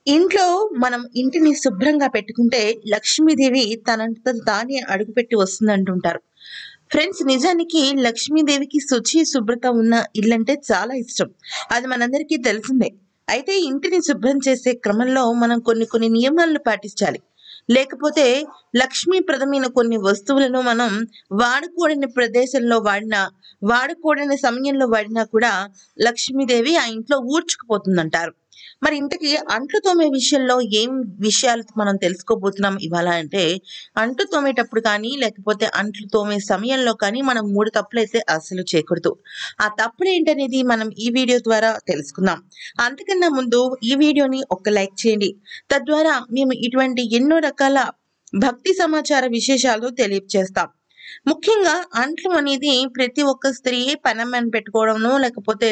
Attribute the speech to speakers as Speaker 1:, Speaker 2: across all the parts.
Speaker 1: ఇంట్లో మనం ఇంటిని శుభ్రంగా పెట్టుకుంటే లక్ష్మీదేవి తనంతట తానే అడుగుపెట్టి వస్తుందంటుంటారు ఫ్రెండ్స్ నిజానికి లక్ష్మీదేవికి శుచి శుభ్రత ఉన్న ఇల్లంటే చాలా ఇష్టం అది మనందరికీ తెలిసిందే అయితే ఇంటిని శుభ్రం చేసే క్రమంలో మనం కొన్ని కొన్ని నియమాలను పాటించాలి లేకపోతే లక్ష్మీప్రదమైన కొన్ని వస్తువులను మనం వాడుకోడని ప్రదేశంలో వాడినా వాడుకోడని సమయంలో వాడినా కూడా లక్ష్మీదేవి ఆ ఇంట్లో ఊడ్చుకుపోతుందంటారు మరి ఇంతకీ అంట్లు తోమే విషయంలో ఏం విషయాలు మనం తెలుసుకోబోతున్నాం ఇవాళ అంటే అంట్లు తోమేటప్పుడు కానీ లేకపోతే అంట్లు తోమే సమయంలో కానీ మనం మూడు తప్పులు అయితే అసలు చేయకూడదు ఆ తప్పులు ఏంటనేది మనం ఈ వీడియో ద్వారా తెలుసుకుందాం అంతకన్నా ముందు ఈ వీడియోని ఒక లైక్ చేయండి తద్వారా మేము ఇటువంటి ఎన్నో రకాల భక్తి సమాచార విశేషాలు తెలియజేస్తాం ముఖ్యంగా అంట్లు అనేది ప్రతి ఒక్క స్త్రీ పనమ్మని పెట్టుకోవడము లేకపోతే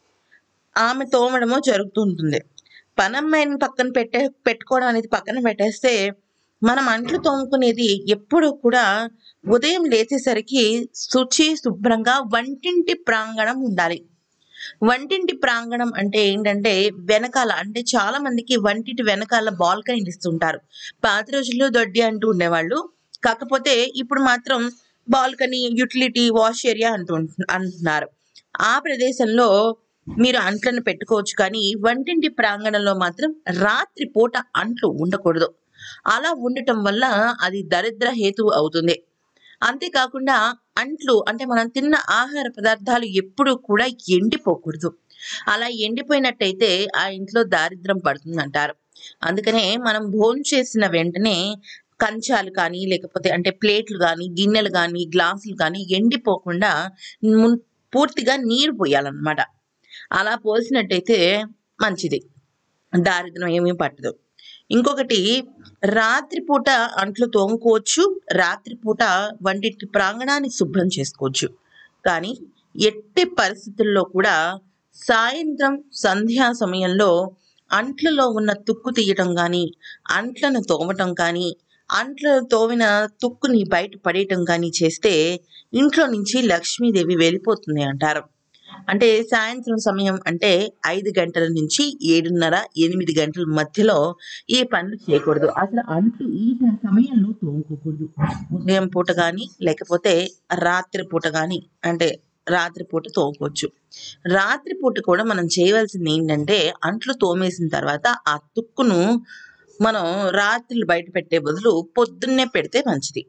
Speaker 1: ఆమె తోమడము జరుగుతూ ఉంటుంది పనమ్మాయిని పక్కన పెట్టే పెట్టుకోవడం అనేది పక్కన పెట్టేస్తే మనం అంట్లు తోముకునేది ఎప్పుడు కూడా ఉదయం లేచేసరికి శుచి శుభ్రంగా వంటింటి ప్రాంగణం ఉండాలి వంటింటి ప్రాంగణం అంటే ఏంటంటే వెనకాల అంటే చాలా మందికి వంటింటి వెనకాల బాల్కనీ ఇస్తుంటారు పాత రోజుల్లో దొడ్డి అంటూ ఉండేవాళ్ళు కాకపోతే ఇప్పుడు మాత్రం బాల్కనీ యూటిలిటీ వాష్ ఏరియా అంటూ ఉంటు- అంటున్నారు ఆ ప్రదేశంలో మీరు అంట్లను పెట్టుకోవచ్చు కానీ వంటింటి ప్రాంగణంలో మాత్రం రాత్రి పూట అంట్లు ఉండకూడదు అలా ఉండటం వల్ల అది దరిద్ర హేతువు అవుతుంది అంతేకాకుండా అంట్లు అంటే మనం తిన్న ఆహార పదార్థాలు ఎప్పుడూ కూడా ఎండిపోకూడదు అలా ఎండిపోయినట్టయితే ఆ ఇంట్లో దారిద్రం పడుతుంది అంటారు అందుకనే మనం భోజనం చేసిన వెంటనే కంచాలు కానీ లేకపోతే అంటే ప్లేట్లు కానీ గిన్నెలు కానీ గ్లాసులు కానీ ఎండిపోకుండా మున్- పూర్తిగా నీరు పోయాలన్నమాట అలా పోసినట్టయితే మంచిది దారిద్రం ఏమీ పట్టదు ఇంకొకటి రాత్రిపూట అంట్లు తోముకోవచ్చు రాత్రిపూట వంటింటి ప్రాంగణాన్ని శుభ్రం చేసుకోవచ్చు కానీ ఎట్టి పరిస్థితుల్లో కూడా సాయంత్రం సంధ్యా సమయంలో అంట్లలో ఉన్న తుక్కు తీయటం కానీ అంట్లను తోమటం కానీ అంట్లను తోమిన తుక్కుని బయట పడేయటం కానీ చేస్తే ఇంట్లో నుంచి లక్ష్మీదేవి వెళ్ళిపోతుంది అంటారు అంటే సాయంత్రం సమయం అంటే ఐదు గంటల నుంచి ఏడున్నర ఎనిమిది గంటల మధ్యలో ఈ పనులు చేయకూడదు అసలు అంట్లు ఈ సమయంలో తోముకోకూడదు ఉదయం పూట కానీ లేకపోతే రాత్రి పూట కానీ అంటే రాత్రి పూట తోముకోవచ్చు రాత్రి పూట కూడా మనం చేయవలసింది ఏంటంటే అంట్లు తోమేసిన తర్వాత ఆ తుక్కును మనం రాత్రులు బయట పెట్టే బదులు పొద్దున్నే పెడితే మంచిది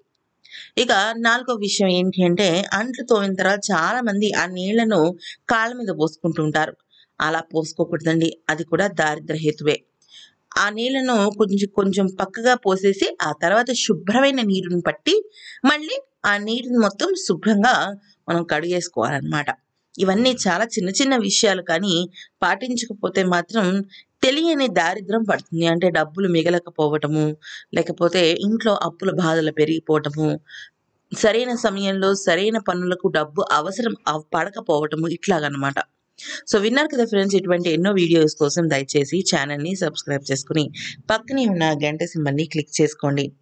Speaker 1: ఇక నాలుగో విషయం ఏంటి అంటే అంట్లు తోమిన తర్వాత చాలా మంది ఆ నీళ్లను కాళ్ళ మీద పోసుకుంటూ ఉంటారు అలా పోసుకోకూడదండి అది కూడా దారిద్ర హేతువే ఆ నీళ్లను కొంచెం కొంచెం పక్కగా పోసేసి ఆ తర్వాత శుభ్రమైన నీరుని పట్టి మళ్ళీ ఆ నీటిని మొత్తం శుభ్రంగా మనం కడిగేసుకోవాలన్నమాట ఇవన్నీ చాలా చిన్న చిన్న విషయాలు కానీ పాటించకపోతే మాత్రం తెలియని దారిద్రం పడుతుంది అంటే డబ్బులు మిగలకపోవటము లేకపోతే ఇంట్లో అప్పుల బాధలు పెరిగిపోవటము సరైన సమయంలో సరైన పనులకు డబ్బు అవసరం అవ్- పడకపోవటము ఇట్లాగనమాట సో విన్నారు కదా ఫ్రెండ్స్ ఇటువంటి ఎన్నో వీడియోస్ కోసం దయచేసి ఛానల్ని సబ్స్క్రైబ్ చేసుకుని పక్కనే ఉన్న గంట సింబల్ని క్లిక్ చేసుకోండి